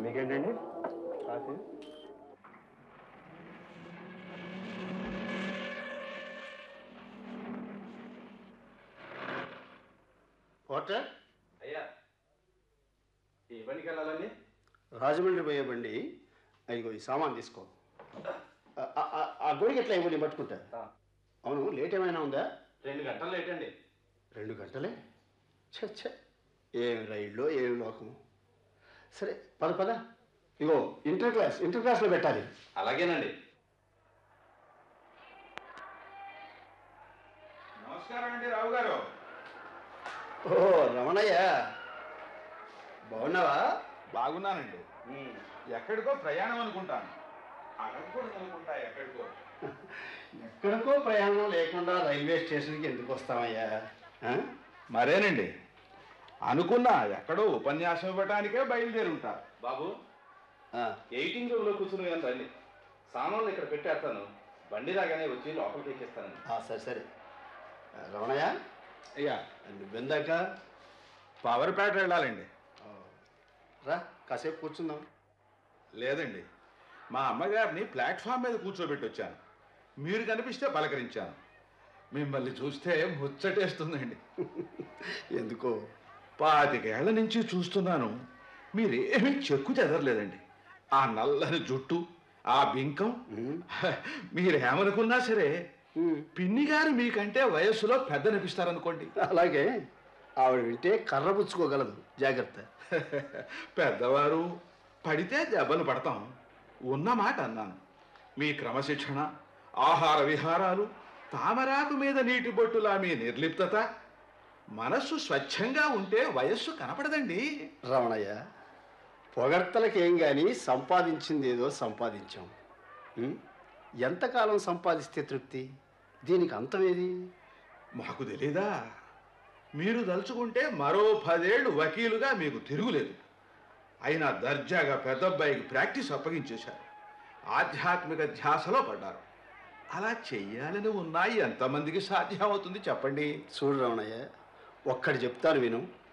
మీకేంటండి coffee Porter అయ్యా ఏ బండికి వెళ్ళాలండి రాజమండ్రి పోయే బండి అదిగో ఈ సామాన్ తీసుకో ఆ- ఆ- ఆ- ఆ గొడికి ఎట్లా ఇవ్వండి పట్టుకుంటా అవును లేట్ ఏమైనా ఉందా రెండు గంటలు లేట్ అండి రెండు గంటలే ఛ ఛ ఏం రైల్లో ఏం లోకము సరే పద పద ఇగో ఇంటర్ క్లాస్ ఇంటర్ క్లాస్లో పెట్టాలి అలాగేనండి నమస్కారం అండి రావు గారు ఓ రమణయ్య బాగున్నావా బాగున్నానండి ఎక్కడికో ప్రయాణం అనుకుంటాను అడగకూడదు అనుకుంటా ఎక్కడికో ఎక్కడికో ప్రయాణం లేకుండా రైల్వే స్టేషన్కి ఎందుకు వస్తామయ్యా ఆ? మరేనండి అనుకున్నా ఎక్కడో ఉపన్యాసం ఇవ్వటానికే బయలుదేరి ఉంటారు బాబు ఆ, ఎయిటింగ్ రూమ్లో కూర్చుని కానీ రండి సామాన్లు ఇక్కడ పెట్టేస్తాను బండి రాగానే వచ్చి లోపలికి ఎక్కిస్తానండి ఆ, సరే సరే ఆ, రమణయ్య అయ్యా నువ్వెందాక పవర్పేట వెళ్ళాలండి ఆ, రా కాసేపు కూర్చుందాం లేదండి మా అమ్మగారిని ప్లాట్ఫామ్ మీద కూర్చోబెట్టి వచ్చాను మీరు కనిపిస్తే పలకరించాను మిమ్మల్ని చూస్తే ముచ్చటేస్తుందండి ఎందుకో పాతికేళ్ల నుంచి చూస్తున్నాను మీరేమీ చెక్కు చెదరలేదండి ఆ నల్లని జుట్టు ఆ బింకం ఉమ్, మీరేమనుకున్నా సరే ఉమ్. పిన్ని గారు మీకంటే వయస్సులో పెద్దనిపిస్తారనుకోండి అలాగే ఆవిడ వింటే కర్ర పుచ్చుకోగలదు జాగ్రత్త పెద్దవారు పడితే దెబ్బలు పడతాం ఉన్న మాట అన్నాను మీ క్రమశిక్షణ ఆహార విహారాలు తామరాకు మీద నీటి బొట్టులా మీ నిర్లిప్తత మనస్సు స్వచ్ఛంగా ఉంటే వయస్సు కనపడదండి రమణయ్య పొగడ్తలకేం కానీ సంపాదించింది ఏదో సంపాదించాం ఉమ్, ఎంతకాలం సంపాదిస్తే తృప్తి దీనికి అంతమేది మాకు తెలీదా మీరు దలుచుకుంటే మరో పదేళ్లు వకీలుగా మీకు తిరుగులేదు అయినా దర్జాగా పెద్దబ్బాయికి ప్రాక్టీస్ అప్పగించేశారు ఆధ్యాత్మిక ధ్యాసలో పడ్డారు అలా చెయ్యాలని ఉన్నాయి ఎంతమందికి సాధ్యమవుతుంది చెప్పండి చూడు రమణయ్య ఒక్కటి చెప్తాను విను